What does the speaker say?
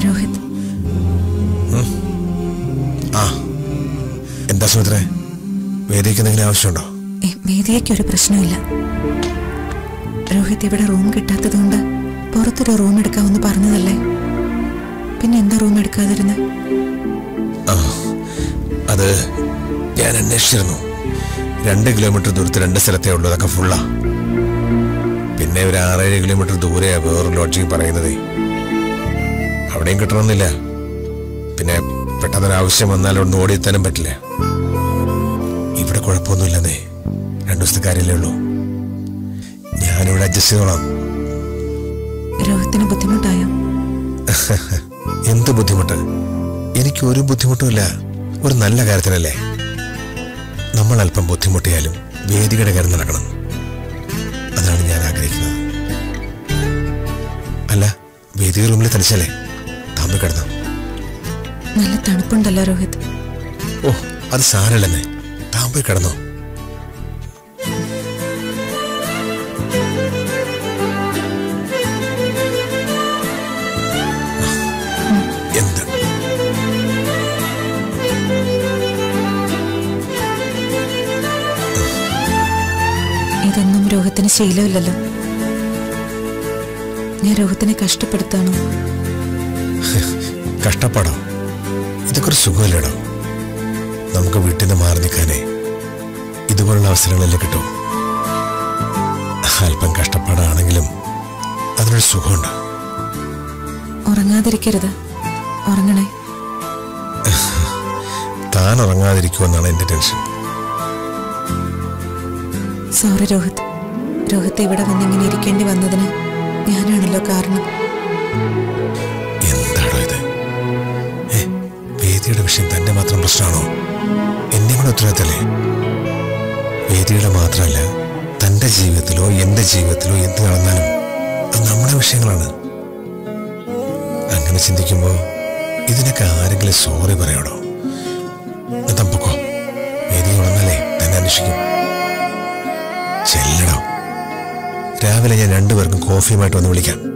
രോഹിത് ആ എന്താ സുമിത്രേ വേദിക്ക് എന്തെങ്കിലും ആവശ്യമുണ്ടോ ഏ, വേദിയയ്ക്ക് ഒരു പ്രശ്നമില്ല രോഹിത് ഇവിടെ റൂം കിട്ടാത്തതുകൊണ്ട് പുറത്തൊരു റൂം എടുക്കാമെന്ന് പറഞ്ഞതല്ലേ പിന്നെ എന്താ റൂം എടുക്കാതിരുന്നത് ആ അത് ഞാൻ അന്വേഷിച്ചിരുന്നു രണ്ട് കിലോമീറ്റർ ദൂരത്ത് രണ്ട് സ്ഥലത്തേ ഉള്ളൂ അതൊക്കെ ഫുള്ളാ പിന്നെ ഒരു ആറേഴ് കിലോമീറ്റർ ദൂരെയാ വേറെ ലോഡ്ജിങ് പറയുന്നതേ അവിടെയും കിട്ടണമെന്നില്ല പിന്നെ പെട്ടെന്നൊരു ആവശ്യം വന്നാൽ ഒന്ന് ഓടിയെത്താനും പറ്റില്ല ഇവിടെ കുഴപ്പമൊന്നുമില്ലെന്നേ രണ്ടു ദിവസത്തെ കാര്യമല്ലേ ഉള്ളൂ ഞാനിവിടെ അഡ്ജസ്റ്റ് ചെയ്തോളാം രോഹിത്തിന് ബുദ്ധിമുട്ടായോ എന്ത് ബുദ്ധിമുട്ട് എനിക്ക് ഒരു ബുദ്ധിമുട്ടുമില്ല ഒരു നല്ല കാര്യത്തിനല്ലേ നമ്മൾ അല്പം ബുദ്ധിമുട്ടിയാലും വേദികയുടെ കാര്യം നടക്കണം അതാണ് ഞാൻ ആഗ്രഹിക്കുന്നത് അല്ല വേദിക റൂമിൽ തനിച്ചല്ലേ താമ്പി കിടന്നു നല്ല തണുപ്പുണ്ടല്ലോ രോഹിത് ഓ അത് സാരല്ലെന്നേ താമ്പി കിടന്നോ എന്ത് ഇതൊന്നും രോഹിത്തിന് ശീലമില്ലല്ലോ ഞാൻ രോഹിത്തിനെ കഷ്ടപ്പെടുത്താണോ കഷ്ടപ്പാടോ ഇതൊക്കെ ഒരു സുഖമല്ലേടോ നമുക്ക് വീട്ടിൽ നിന്ന് മാറി നിൽക്കാനേ ഇതുപോലുള്ള അവസരങ്ങളല്ലേ കിട്ടൂ അല്പം കഷ്ടപ്പാടാണെങ്കിലും അതിനൊരു സുഖമുണ്ട് ഉറങ്ങാതിരിക്കരുത് ഉറങ്ങണേ താൻ ഉറങ്ങാതിരിക്കുമെന്നാണ് എൻ്റെ ടെൻഷൻ സോറി രോഹിത് രോഹിത് ഇവിടെ വന്നിങ്ങനെ ഇരിക്കേണ്ടി വന്നതിന് ഞാനാണല്ലോ കാരണം എന്താണോ ഇത് ഏ വേദിയുടെ വിഷയം തന്റെ മാത്രം പ്രശ്നമാണോ എന്നെ കൂടെ ഉത്തരവാദിത്തല്ലേ വേദിയുടെ മാത്രമല്ല തന്റെ ജീവിതത്തിലോ എന്റെ ജീവിതത്തിലോ എന്ത് നടന്നാലും അത് നമ്മുടെ വിഷയങ്ങളാണ് അങ്ങനെ ചിന്തിക്കുമ്പോൾ ഇതിനൊക്കെ ആരെങ്കിലും സോറി പറയണോ താൻ പൊക്കോ വേദി ഉണർന്നാലേ തന്നെ അന്വേഷിക്കും ചെല്ലടോ രാവിലെ ഞാൻ രണ്ടുപേർക്കും കോഫിയുമായിട്ട് വന്ന് വിളിക്കാം